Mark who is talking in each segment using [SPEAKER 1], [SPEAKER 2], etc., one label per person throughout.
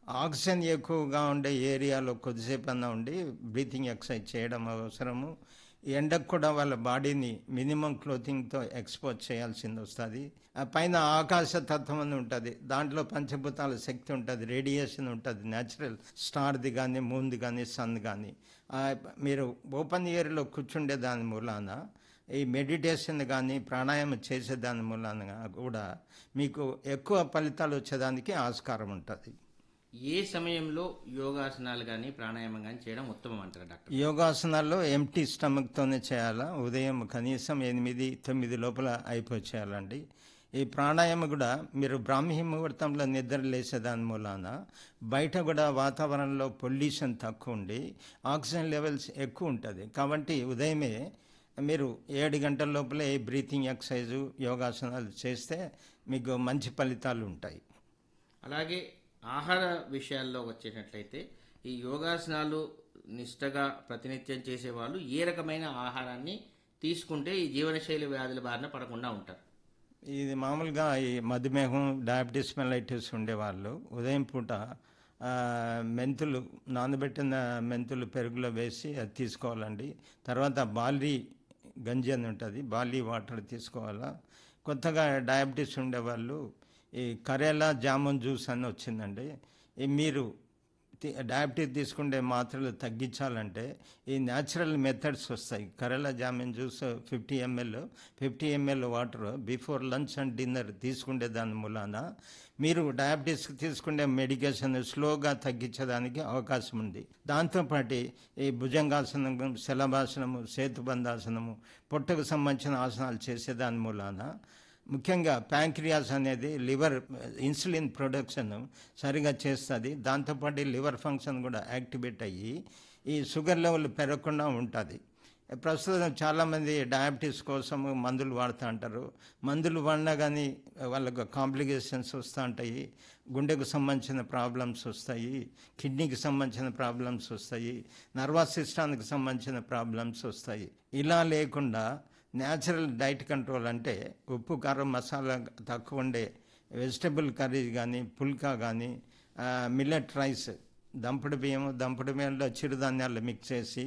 [SPEAKER 1] oxygen ఎక్కువగా ఉండే ఏరియాలో కొద్దిసేపు అన్నా ఉండి బ్రీతింగ్ ఎక్సర్సైజ్ చేయడం అవసరము ఎండకు కూడా వాళ్ళ బాడీని మినిమం క్లోతింగ్తో ఎక్స్పోజ్ చేయాల్సింది వస్తుంది ఆ పైన ఆకాశ తత్వం అని ఉంటుంది దాంట్లో పంచభూతాల శక్తి ఉంటుంది రేడియేషన్ ఉంటుంది న్యాచురల్ స్టార్ది కానీ మూన్ది కానీ సన్ కానీ మీరు ఓపెన్ ఇయర్లో కూర్చుండే దాని మూలాన ఈ మెడిటేషన్ కానీ ప్రాణాయామం చేసేదాని మూలాన కూడా మీకు ఎక్కువ ఫలితాలు వచ్చేదానికి ఆస్కారం ఉంటుంది
[SPEAKER 2] ఏ సమయంలో యోగాసనాలు కానీ ప్రాణాయామం కానీ చేయడం ఉత్తమం అంటారు డాక్టర్
[SPEAKER 1] యోగాసనాల్లో ఎంటీ స్టమక్తోనే చేయాలా ఉదయం కనీసం ఎనిమిది తొమ్మిది లోపల అయిపోయి చేయాలండి ఈ ప్రాణాయామం కూడా మీరు బ్రాహ్మీ ముహూర్తంలో నిద్ర లేసేదాని మూలాన బయట కూడా వాతావరణంలో పొల్యూషన్ తక్కువ ఉండి ఆక్సిజన్ లెవెల్స్ ఎక్కువ ఉంటుంది కాబట్టి ఉదయమే మీరు ఏడు గంటల లోపలే బ్రీతింగ్ ఎక్సర్సైజు యోగాసనాలు చేస్తే మీకు మంచి ఫలితాలు ఉంటాయి
[SPEAKER 2] అలాగే ఆహార విషయాల్లో వచ్చేటట్లయితే ఈ యోగాసనాలు నిష్టగా ప్రతినిత్యం చేసేవాళ్ళు ఏ రకమైన ఆహారాన్ని తీసుకుంటే ఈ జీవనశైలి వ్యాధుల బారిన పడకుండా ఉంటారు
[SPEAKER 1] ఇది మామూలుగా ఈ మధుమేహం డయాబెటీస్ మెలైటిస్ ఉండేవాళ్ళు ఉదయం పూట ఆ, మెంతులు నానబెట్టిన మెంతులు పెరుగులో వేసి అది తీసుకోవాలండి తర్వాత బాలి గంజి అని ఉంటుంది బాలి వాటర్ తీసుకోవాలా కొత్తగా డయాబెటీస్ ఉండేవాళ్ళు ఈ కరేలా జామున్ జ్యూస్ అని వచ్చిందండి ఈ మీరు తి- డయాబెటీస్ తీసుకుంటే మాత్రలు తగ్గించాలంటే ఈ న్యాచురల్ మెథడ్స్ వస్తాయి కరేలా జామిన్ juice fifty ML fifty ML water before lunch and dinner తీసుకునే దాని మూలాన మీరు డయాబెటీస్ తీసుకునే మెడికేషన్ స్లోగా తగ్గించడానికి అవకాశం ఉంది దాంతోపాటు ఈ భుజంగాసనం శలభాసనము సేతుబంధాసనము పొట్టకు సంబంధించిన ఆసనాలు చేసేదాని మూలాన ముఖ్యంగా ప్యాంక్రియాస్ అనేది లివర్ ఇన్సులిన్ ప్రొడక్షన్ సరిగా చేస్తుంది దాంతోపాటు లివర్ ఫంక్షన్ కూడా యాక్టివేట్ అయ్యి ఈ షుగర్ లెవెల్ పెరగకుండా ఉంటుంది ప్రస్తుతం చాలామంది డయాబెటీస్ కోసం మందులు వాడుతూ అంటారు మందులు వాడినా కానీ వాళ్ళకు కాంప్లికేషన్స్ వస్తూ ఉంటాయి గుండెకు సంబంధించిన ప్రాబ్లమ్స్ వస్తాయి కిడ్నీకి సంబంధించిన ప్రాబ్లమ్స్ వస్తాయి నర్వస్ సిస్టానికి సంబంధించిన ప్రాబ్లమ్స్ వస్తాయి ఇలా లేకుండా న్యాచురల్ డైట్ కంట్రోల్ అంటే ఉప్పు కారం మసాలా తక్కువ ఉండే వెజిటబుల్ కర్రీ కానీ పుల్కా కానీ మిల్లెట్ రైస్ దంపుడు బియ్యం దంపుడు బియ్యంలో చిరుధాన్యాలు మిక్స్ చేసి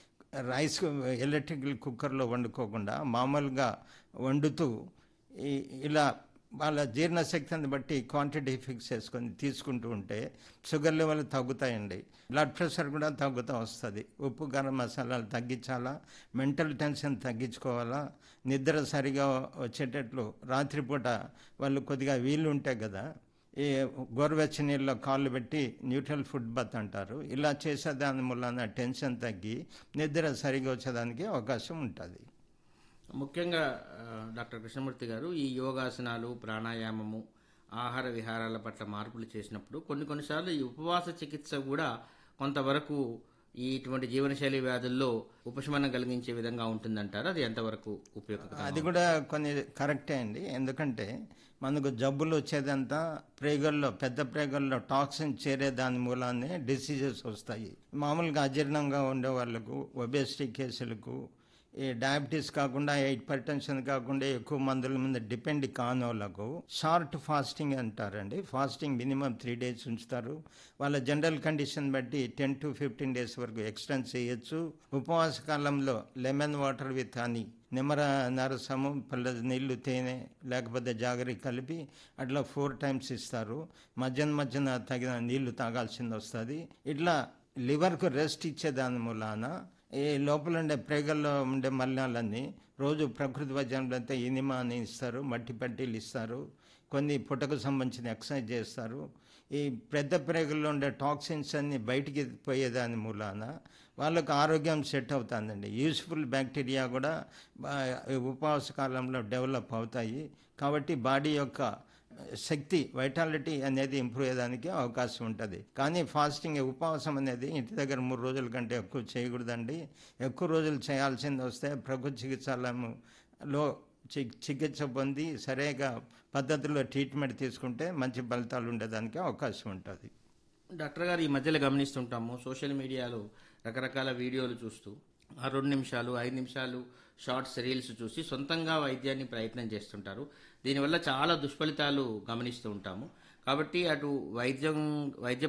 [SPEAKER 1] రైస్ ఎలక్ట్రికల్ కుక్కర్లో వండుకోకుండా మామూలుగా వండుతూ ఈ- ఇలా వాళ్ళ జీర్ణశక్తిని బట్టి క్వాంటిటీ ఫిక్స్ చేసుకొని తీసుకుంటూ ఉంటే షుగర్ లెవెల్ తగ్గుతాయండి బ్లడ్ ప్రెషర్ కూడా తగ్గుతూ వస్తుంది ఉప్పు కారం మసాలాలు తగ్గించాలా మెంటల్ టెన్షన్ తగ్గించుకోవాలా నిద్ర సరిగా వచ్చేటట్లు రాత్రిపూట వాళ్ళు కొద్దిగా వీలు ఉంటాయి కదా ఈ గోరువెచ్చని నీళ్ళలో కాళ్ళు పెట్టి న్యూట్రల్ ఫుడ్ బత్ అంటారు ఇలా చేసేదాని మూలన టెన్షన్ తగ్గి నిద్ర సరిగా వచ్చేదానికి అవకాశం ఉంటుంది
[SPEAKER 2] ముఖ్యంగా ఆ, డాక్టర్ కృష్ణమూర్తి గారు ఈ యోగాసనాలు ప్రాణాయామము ఆహార విహారాల పట్ల మార్పులు చేసినప్పుడు కొన్ని కొన్నిసార్లు ఈ ఉపవాస చికిత్స కూడా కొంతవరకు ఈ ఇటువంటి జీవనశైలి వ్యాధుల్లో ఉపశమనం కలిగించే విధంగా ఉంటుందంటారు అది ఎంతవరకు ఉపయోగకరం
[SPEAKER 1] అది కూడా కొన్ని కరెక్టే అండి ఎందుకంటే మనకు జబ్బులు వచ్చేదంతా ప్రేగల్లో పెద్ద ప్రేగల్లో టాక్సిన్ చేరే దాని మూలానే డిసీజెస్ వస్తాయి మామూలుగా అజీర్ణంగా ఉండే వాళ్ళకు ఒబేసిటీ కేసులకు ఈ డయాబెటీస్ కాకుండా హైపర్ టెన్షన్ కాకుండా ఎక్కువ మందుల మీద డిపెండ్ కాని వాళ్ళకు షార్ట్ ఫాస్టింగ్ అంటారండి ఫాస్టింగ్ మినిమం త్రీ డేస్ ఉంచుతారు వాళ్ళ జనరల్ కండిషన్ బట్టి టెన్ టు ఫిఫ్టీన్ డేస్ వరకు ఎక్స్టెండ్ చేయొచ్చు ఉపవాస కాలంలో లెమన్ వాటర్ విత్ హనీ నిమ్మర నరసము పళ్ళ నీళ్లు తేనె లేకపోతే జాగరి కలిపి అట్లా ఫోర్ టైమ్స్ ఇస్తారు మధ్యన మధ్యన తగిన నీళ్లు తాగాల్సింది వస్తుంది ఇట్లా లివర్కు రెస్ట్ ఇచ్చేదాని మూలాన ఈ లోపల ఉండే ప్రేగల్లో ఉండే మలినాలన్నీ రోజు ప్రకృతి వైద్యంలో అయితే ఇనిమా అని ఇస్తారు మట్టి పట్టీలు ఇస్తారు కొన్ని పుట్టకు సంబంధించిన ఎక్సర్సైజ్ చేస్తారు ఈ పెద్ద ప్రేగుల్లో ఉండే టాక్సిన్స్ అన్ని బయటికి పోయేదాని మూలాన వాళ్ళకు ఆరోగ్యం సెట్ అవుతుందండి యూస్ఫుల్ బ్యాక్టీరియా కూడా బా- ఈ ఉపవాస కాలంలో డెవలప్ అవుతాయి కాబట్టి బాడీ యొక్క శక్తి వైటాలిటీ అనేది ఇంప్రూవ్ అయ్యేదానికి అవకాశం ఉంటుంది కానీ ఫాస్టింగ్ ఉపవాసం అనేది ఇంటి దగ్గర మూడు రోజుల కంటే ఎక్కువ చేయకూడదండి ఎక్కువ రోజులు చేయాల్సింది వస్తే ప్రభుత్వ చికిత్సాలయంలో చి చికిత్స పొంది సరిగా పద్ధతిలో ట్రీట్మెంట్ తీసుకుంటే మంచి ఫలితాలు ఉండేదానికి అవకాశం ఉంటుంది
[SPEAKER 2] డాక్టర్ గారు ఈ మధ్యలో గమనిస్తుంటాము సోషల్ మీడియాలో రకరకాల వీడియోలు చూస్తూ ఆ రెండు నిమిషాలు ఐదు నిమిషాలు షార్ట్స్ రీల్స్ చూసి సొంతంగా వైద్యాన్ని ప్రయత్నం చేస్తుంటారు దీనివల్ల చాలా దుష్ఫలితాలు గమనిస్తూ ఉంటాము కాబట్టి అటు వైద్యం వైద్య